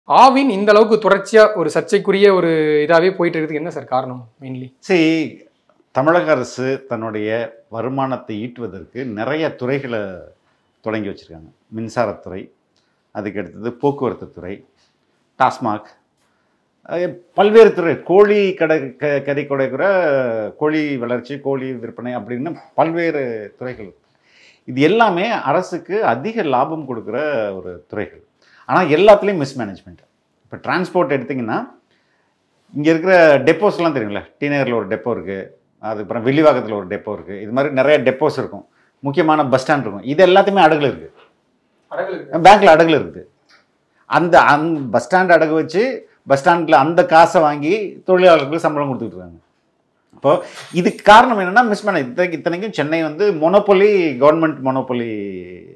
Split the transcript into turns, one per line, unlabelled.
ஆவின் இந்த அளவுக்கு தொடர்ச்சியா ஒரு சர்ச்சைக்குரிய ஒரு இதாவே போயிட்டு இருக்கிறதுக்கு என்ன சார் காரணம் மெயின்லி
சரி தமிழக அரசு தன்னுடைய வருமானத்தை ஈட்டுவதற்கு நிறைய துறைகளை தொடங்கி வச்சுருக்காங்க மின்சாரத்துறை அதுக்கு அடுத்தது போக்குவரத்து துறை டாஸ்மாக் அஹ் பல்வேறு துறை கோழி கடை க கறி கொடுக்கிற கோழி வளர்ச்சி கோழி விற்பனை அப்படின்னு பல்வேறு துறைகள் இது எல்லாமே அரசுக்கு அதிக லாபம் கொடுக்குற ஒரு துறைகள் ஆனால் எல்லாத்துலேயும் மிஸ்மேனேஜ்மெண்ட் இப்போ டிரான்ஸ்போர்ட் எடுத்திங்கன்னா இங்கே இருக்கிற டெப்போஸ்லாம் தெரியுங்களா டி நகரில் ஒரு டெப்போ இருக்குது அதுக்கப்புறம் வில்லிவாக்கத்தில் ஒரு டெப்போ இருக்குது இது மாதிரி நிறைய டெப்போஸ் இருக்கும் முக்கியமான பஸ் ஸ்டாண்ட் இருக்கும் இது எல்லாத்தையுமே அடகுல இருக்குது பேங்க்கில் அடகுல இருக்குது அந்த அந் பஸ் ஸ்டாண்ட் அடகு வச்சு பஸ் ஸ்டாண்டில் அந்த காசை வாங்கி தொழிலாளர்களுக்கு சம்பளம் கொடுத்துட்டு இருக்காங்க இப்போ இதுக்கு காரணம் என்னென்னா மிஸ்மேனேஜ் இத்தனை இத்தனைக்கும் சென்னை வந்து மொனோபொலி கவர்மெண்ட் மொனோபொலி